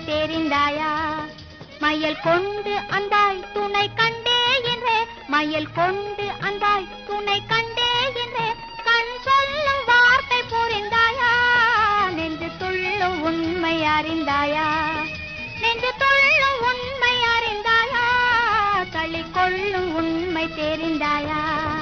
தெரிந்தாயா மையல் கொண்டு அன்பாய் துணை கண்டே என்றே மையல் கொண்டு அன்பாய் துணை கண்டே என்றே கண் சொல்லும் வார்த்தை புரிந்தாயா நெஞ்சு துள்ளும் உண்மை அறிந்தாயா நெஞ்சு துள்ளும் உண்மை அறிந்தாயா களி கொள்ளும் உண்மை தெரிந்தாயா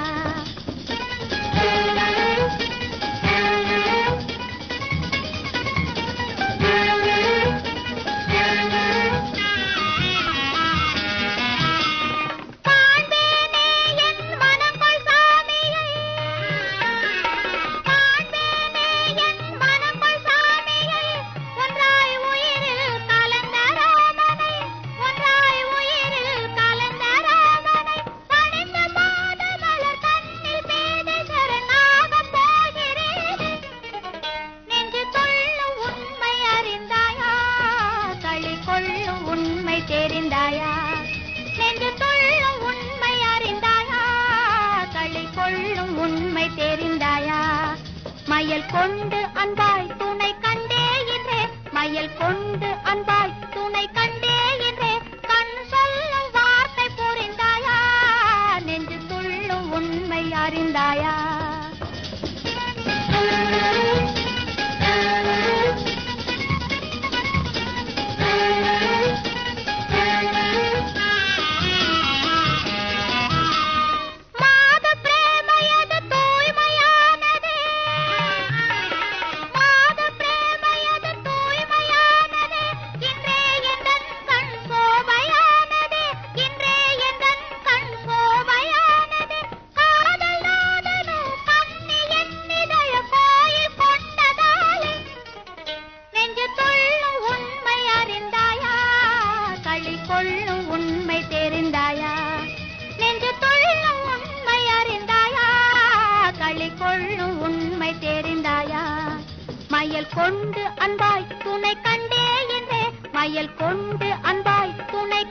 காண்பேனே என் மனங்கொள் சாமியை காண்பேனே என் மனங்கொள் சாமியை ஒன்றாய் உயிரில் கலந்த ராமனை ஒன்றாய் உயிரில் கலந்த ராமனை பணிந்த பாத மலர் கண்ணில் பேதை சரணாகப் போகிறேன் நெஞ்சு சொல்லும் உண்மை அறிந்தாயா களி கொள்ளும் உண்மை தெரிந்தாயா நெஞ்சு சொல்லும் உண்மை அறிந்தாயா களி கொள்ளும் உண்மை தெரிந்தாயா மயல் கொண்டு அன்பாய் துணை கண்டே என்றே மயல் கொண்டு அன்பாய் துணை கண்டே என்றே கண் சொல்லும் வார்த்தை புரிந்தாயா நெஞ்சு துள்ளும் உண்மை அறிந்தாயா மாத பிரேமையது தூய்மையானதே மாத பிரேமையது தூய்மையானதே இன்றே எந்தன் கண் சோபையானதே இன்றே எந்தன் கண் சோபையானதே காதல் நாதனு கண்ணி என்னிதழ கோயில் கொண்டதாலே நெஞ்சு துள்ளும் உண்மை அறிந்தாயா களி கொள்ளும் உண்மை தெரிந்தாயா நெஞ்சு துள்ளும் உண்மை அறிந்தாயா களி கொள்ளும் உண்மை தெரிந்தாயா மயல் கொண்டு அன்பாய் துணை கண்டே என்றே மயல் கொண்டு அன்பாய் துணை